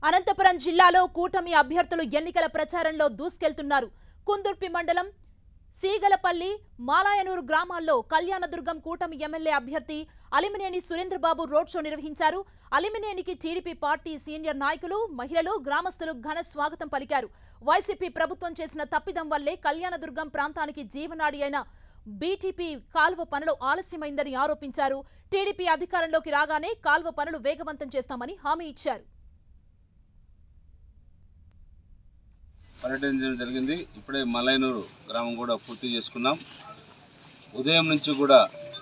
అనంతపురం జిల్లాలో కూటమి అభ్యర్థులు ఎన్నికల ప్రచారంలో దూసుకెళ్తున్నారు కుందుర్పి మండలం సీగలపల్లి మాలాయనూరు గ్రామాల్లో కళ్యాణదుర్గం కూటమి ఎమ్మెల్యే అభ్యర్థి అలిమినేని సురేంద్రబాబు రోడ్ షో నిర్వహించారు అలిమినేనికి టీడీపీ పార్టీ సీనియర్ నాయకులు మహిళలు గ్రామస్తులు ఘన స్వాగతం పలికారు వైసీపీ ప్రభుత్వం చేసిన తప్పిదం వల్లే కళ్యాణదుర్గం ప్రాంతానికి జీవనాడి అయిన బీటీపీ కాల్వ పనులు ఆలస్యమైందని ఆరోపించారు టీడీపీ అధికారంలోకి రాగానే కాల్వ పనులు వేగవంతం చేస్తామని హామీ ఇచ్చారు పర్యటించడం జరిగింది ఇప్పుడే మలైనూరు గ్రామం కూడా పూర్తి చేసుకున్నాం ఉదయం నుంచి కూడా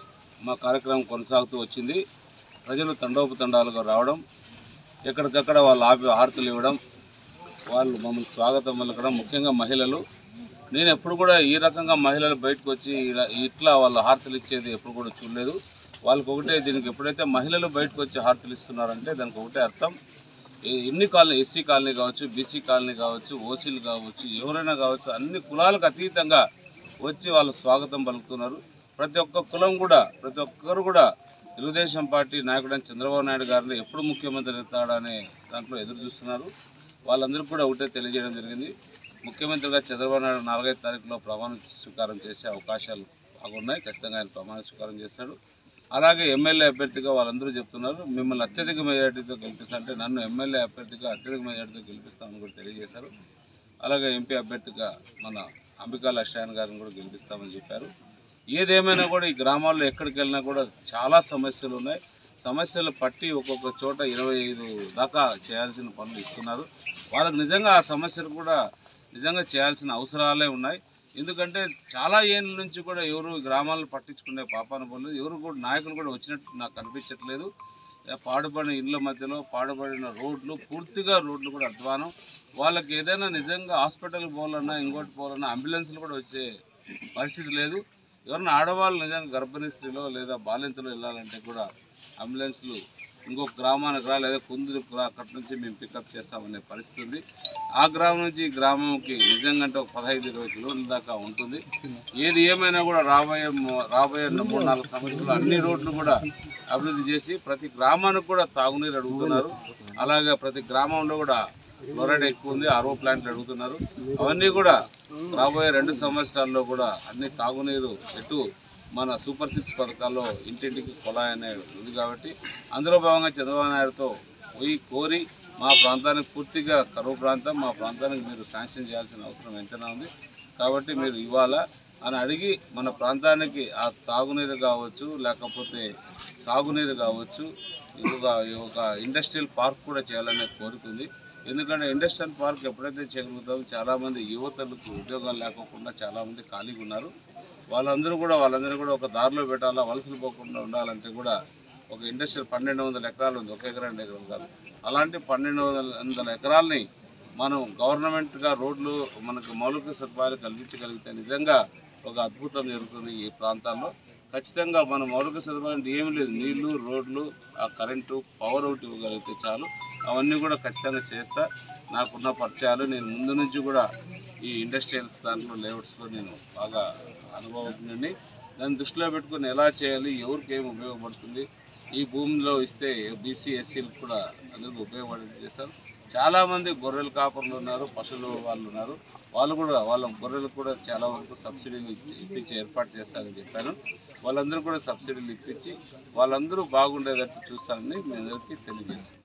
మా కార్యక్రమం కొనసాగుతూ వచ్చింది ప్రజలు తండోపతండాలుగా రావడం ఎక్కడికక్కడ వాళ్ళు ఆపి హారతులు ఇవ్వడం వాళ్ళు మమ్మల్ని స్వాగతం పలకడం ముఖ్యంగా మహిళలు నేను ఎప్పుడు కూడా ఈ రకంగా మహిళలు బయటకు వచ్చి ఇలా- ఇట్లా వాళ్ళు హారతులు ఇచ్చేది ఎప్పుడు కూడా చూడలేదు వాళ్ళకి ఒకటే దీనికి ఎప్పుడైతే మహిళలు బయటకు వచ్చి హారతులు ఇస్తున్నారంటే దానికి ఒకటే అర్థం ఏ- ఎన్ని కాలనీ ఎస్సీ కాలనీ కావచ్చు బీసీ కాలనీ కావచ్చు ఓసీలు కావచ్చు ఎవరైనా కావచ్చు అన్ని కులాలకు అతీతంగా వచ్చి వాళ్ళు స్వాగతం పలుకుతున్నారు ప్రతి ఒక్క కులం కూడా ప్రతి ఒక్కరు కూడా తెలుగుదేశం పార్టీ నాయకుడైన చంద్రబాబు నాయుడు గారిని ఎప్పుడు ముఖ్యమంత్రి అవుతాడనే దాంట్లో ఎదురు చూస్తున్నారు వాళ్ళందరూ కూడా ఒకటే తెలియజేయడం జరిగింది ముఖ్యమంత్రిగా చంద్రబాబు నాయుడు నాలుగైదు తారీఖులో ప్రమాణ స్వీకారం చేసే అవకాశాలు బాగున్నాయి ఖచ్చితంగా ఆయన ప్రమాణ స్వీకారం చేస్తాడు అలాగే ఎమ్మెల్యే అభ్యర్థిగా వాళ్ళందరూ చెప్తున్నారు మిమ్మల్ని అత్యధిక మెజార్టీతో గెలిపిస్తా అంటే నన్ను ఎమ్మెల్యే అభ్యర్థిగా అత్యధిక మెజార్టీతో గెలిపిస్తామని కూడా తెలియజేశారు అలాగే ఎంపీ అభ్యర్థిగా మన అంబికా లక్ష్యాయన్ గారిని కూడా గెలిపిస్తామని చెప్పారు ఏదేమైనా కూడా ఈ గ్రామాల్లో ఎక్కడికి వెళ్ళినా కూడా చాలా సమస్యలు ఉన్నాయి సమస్యలు పట్టి ఒక్కొక్క చోట ఇరవై ఐదు దాకా చేయాల్సిన పనులు ఇస్తున్నారు వాళ్ళకి నిజంగా ఆ సమస్యలు కూడా నిజంగా చేయాల్సిన అవసరాలే ఉన్నాయి ఎందుకంటే చాలా ఏళ్ళ నుంచి కూడా ఎవరు ఈ గ్రామాలను పట్టించుకునే పాపాన పోలేదు ఎవరు కూడా నాయకులు కూడా వచ్చినట్టు నాకు కనిపించట్లేదు ఏ పాడుపడిన ఇళ్ళ మధ్యలో పాడుపడిన రోడ్లు పూర్తిగా రోడ్లు కూడా అధ్వానం వాళ్ళకి ఏదైనా నిజంగా హాస్పిటల్కి పోవాలన్నా ఇంకోటి పోవాలన్నా అంబులెన్స్లు కూడా వచ్చే పరిస్థితి లేదు ఎవరైనా ఆడవాళ్ళు నిజంగా గర్భిణీ స్త్రీలో లేదా బాలింతలో వెళ్ళాలంటే కూడా అంబులెన్స్లు ఇంకొక గ్రామానికి రా లేదా కుందులు రా అక్కడి నుంచి మేము పికప్ చేస్తామనే పరిస్థితి ఉంది ఆ గ్రామం నుంచి ఈ గ్రామంకి నిజంగా అంటే ఒక పదహైదు ఇరవై కిలోమీటర్ల దాకా ఉంటుంది ఏది ఏమైనా కూడా రాబోయే మూ- రాబోయే మూడు నాలుగు సంవత్సరాలు అన్ని రోడ్లు కూడా అభివృద్ధి చేసి ప్రతి గ్రామానికి కూడా తాగునీరు అడుగుతున్నారు అలాగే ప్రతి గ్రామంలో కూడా ఫ్లోరైడ్ ఎక్కువ ఉంది ఆర్ఓ ప్లాంట్లు అడుగుతున్నారు అవన్నీ కూడా రాబోయే రెండు సంవత్సరాల్లో కూడా అన్ని తాగునీరు ఎటు మన సూపర్ సిక్స్ పథకాల్లో ఇంటింటికి కుళాయి అనేది ఉంది కాబట్టి అందులో భాగంగా చంద్రబాబు నాయుడుతో పోయి కోరి మా ప్రాంతానికి పూర్తిగా కరువు ప్రాంతం మా ప్రాంతానికి మీరు శాంక్షన్ చేయాల్సిన అవసరం ఎంతైనా ఉంది కాబట్టి మీరు ఇవ్వాలా అని అడిగి మన ప్రాంతానికి ఆ తాగునీరు కావచ్చు లేకపోతే సాగునీరు కావచ్చు ఇంకొక ఒక ఇండస్ట్రియల్ పార్క్ కూడా చేయాలనే కోరుకుంది ఎందుకంటే ఇండస్ట్రియల్ పార్క్ ఎప్పుడైతే చేయగలుగుతామో చాలామంది యువతలకు ఉద్యోగాలు లేకోకుండా చాలామంది ఖాళీగా ఉన్నారు వాళ్ళందరూ కూడా వాళ్ళందరూ కూడా ఒక దారిలో పెట్టాలా వలసలు పోకుండా ఉండాలంటే కూడా ఒక ఇండస్ట్రియల్ పన్నెండు వందల ఎకరాలు ఉంది ఒక ఎకరా రెండు ఎకరాలు కాదు అలాంటి పన్నెండు వందల వందల ఎకరాలని మనం గవర్నమెంట్గా రోడ్లు మనకు మౌలిక సదుపాయాలు కల్పించగలిగితే నిజంగా ఒక అద్భుతం జరుగుతుంది ఈ ప్రాంతాల్లో ఖచ్చితంగా మన మౌలిక సదుపాయాలు ఏమీ లేదు నీళ్లు రోడ్లు ఆ కరెంటు పవర్ ఒకటి ఇవ్వగలిగితే చాలు అవన్నీ కూడా ఖచ్చితంగా చేస్తా నాకున్న పరిచయాలు నేను ముందు నుంచి కూడా ఈ ఇండస్ట్రియల్స్ దాంట్లో లేఅవుట్స్లో నేను బాగా అనుభవజ్ఞుడిని దాన్ని దృష్టిలో పెట్టుకుని ఎలా చేయాలి ఎవరికి ఏమి ఉపయోగపడుతుంది ఈ భూమిలో ఇస్తే బీసీ ఎస్సీలకు కూడా అందరికీ ఉపయోగపడేది చేస్తారు చాలామంది గొర్రెల కాపర్లు ఉన్నారు పశువుల వాళ్ళు ఉన్నారు వాళ్ళు కూడా వాళ్ళ గొర్రెలకు కూడా చాలా వరకు సబ్సిడీలు ఇప్పి- ఇప్పించి ఏర్పాటు చేస్తారని చెప్పాను వాళ్ళందరూ కూడా సబ్సిడీలు ఇప్పించి వాళ్ళందరూ బాగుండేటట్టు చూస్తారని మీ అందరికీ తెలియజేస్తున్నాను